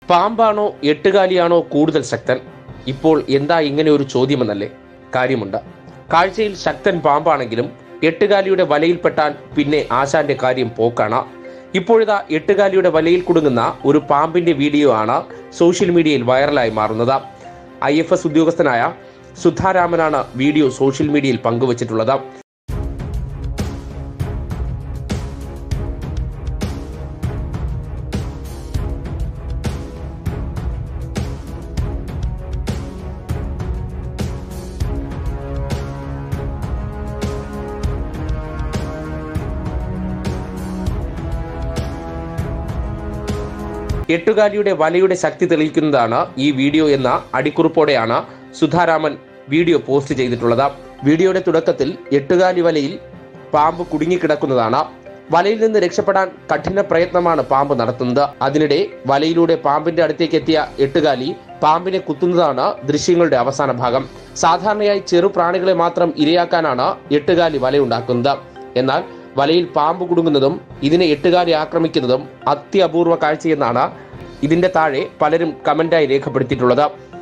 പാമ്പാണോ എട്ടുകാലിയാണോ കൂടുതൽ ശക്തൻ ഇപ്പോൾ എന്താ ഇങ്ങനെ ഒരു ചോദ്യമെന്നല്ലേ കാര്യമുണ്ട് കാഴ്ചയിൽ ശക്തൻ പാമ്പാണെങ്കിലും എട്ടുകാലിയുടെ വലയിൽപ്പെട്ടാൽ പിന്നെ ആശാന്റെ കാര്യം പോക്കാണ് ഇപ്പോഴിതാ എട്ടുകാലിയുടെ വലയിൽ കുടുങ്ങുന്ന ഒരു പാമ്പിന്റെ വീഡിയോ ആണ് സോഷ്യൽ മീഡിയയിൽ വൈറലായി മാറുന്നത് ഐ എഫ് എസ് ഉദ്യോഗസ്ഥനായ സുധാരാമനാണ് വീഡിയോ സോഷ്യൽ മീഡിയയിൽ പങ്കുവച്ചിട്ടുള്ളത് എട്ടുകാലിയുടെ വലയുടെ ശക്തി തെളിയിക്കുന്നതാണ് ഈ വീഡിയോ എന്ന അടിക്കുറിപ്പോടെയാണ് സുധാരാമൻ വീഡിയോ പോസ്റ്റ് ചെയ്തിട്ടുള്ളത് വീഡിയോയുടെ തുടക്കത്തിൽ എട്ടുകാലി വലയിൽ പാമ്പ് കുടുങ്ങിക്കിടക്കുന്നതാണ് വലയിൽ നിന്ന് രക്ഷപ്പെടാൻ കഠിന പ്രയത്നമാണ് പാമ്പ് നടത്തുന്നത് അതിനിടെ വലയിലൂടെ പാമ്പിന്റെ അടുത്തേക്ക് എത്തിയ എട്ടുകാലി പാമ്പിനെ കുത്തുന്നതാണ് ദൃശ്യങ്ങളുടെ അവസാന ഭാഗം സാധാരണയായി ചെറു പ്രാണികളെ മാത്രം ഇരയാക്കാനാണ് എട്ടുകാലി വലയുണ്ടാക്കുന്നത് എന്നാൽ വലയിൽ പാമ്പ് കുടുങ്ങുന്നതും ഇതിനെ എട്ടുകാലി ആക്രമിക്കുന്നതും അത്യപൂർവ കാഴ്ചയെന്നാണ് ഇതിന്റെ താഴെ പലരും കമന്റായി രേഖപ്പെടുത്തിയിട്ടുള്ളത്